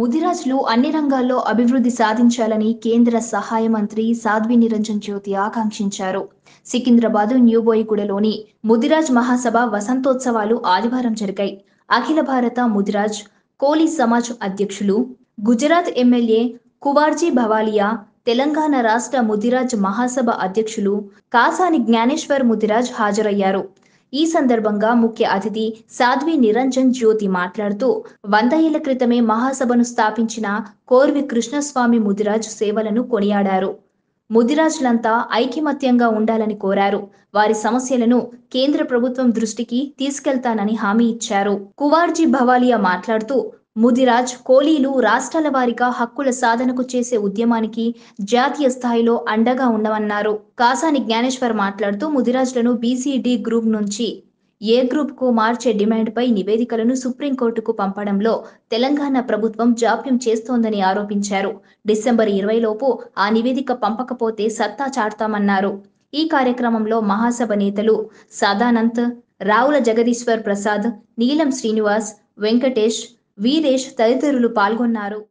ముదిరాజ్లు అన్ని రంగాల్లో అభివృద్ధి సాధించాలని కేంద్ర సహాయ మంత్రి సాధ్వి నిరంజన్ జ్యోతి ఆకాంక్షించారు సికింద్రాబాద్ న్యూబోయిగూడలోని ముదిరాజ్ మహాసభ వసంతోత్సవాలు ఆదివారం జరిగాయి అఖిల భారత ముదిరాజ్ కోలీ సమాజ్ అధ్యక్షులు గుజరాత్ ఎమ్మెల్యే కువార్జీ భవాలియా తెలంగాణ రాష్ట్ర ముదిరాజ్ మహాసభ అధ్యక్షులు కాసాని జ్ఞానేశ్వర్ ముదిరాజ్ హాజరయ్యారు ఈ సందర్భంగా ముఖ్య అతిథి సాధ్వి నిరంజన్ జ్యోతి మాట్లాడుతూ వంద ఏళ్ల క్రితమే మహాసభను స్థాపించిన కోర్వి కృష్ణస్వామి ముదిరాజ్ సేవలను కొనియాడారు ముదిరాజులంతా ఐకమత్యంగా ఉండాలని కోరారు వారి సమస్యలను కేంద్ర ప్రభుత్వం దృష్టికి తీసుకెళ్తానని హామీ ఇచ్చారు కువార్జీ భవాలియా మాట్లాడుతూ ముదిరాజ్ కోలీలు రాష్ట్రాల వారీగా హక్కుల సాధనకు చేసే ఉద్యమానికి జాతీయ స్థాయిలో అండగా ఉండమన్నారు కాసాని జ్ఞానేశ్వర్ మాట్లాడుతూ ముదిరాజ్లను బీసీడీ గ్రూప్ నుంచి ఏ గ్రూప్ కు మార్చే డిమాండ్పై నివేదికలను సుప్రీంకోర్టుకు పంపడంలో తెలంగాణ ప్రభుత్వం జాప్యం చేస్తోందని ఆరోపించారు డిసెంబర్ ఇరవై లోపు ఆ నివేదిక పంపకపోతే సత్తా చాటుతామన్నారు ఈ కార్యక్రమంలో మహాసభ నేతలు సదానంత్ రావుల జగదీశ్వర్ ప్రసాద్ నీలం శ్రీనివాస్ వెంకటేష్ వీరేష్ తదితరులు పాల్గొన్నారు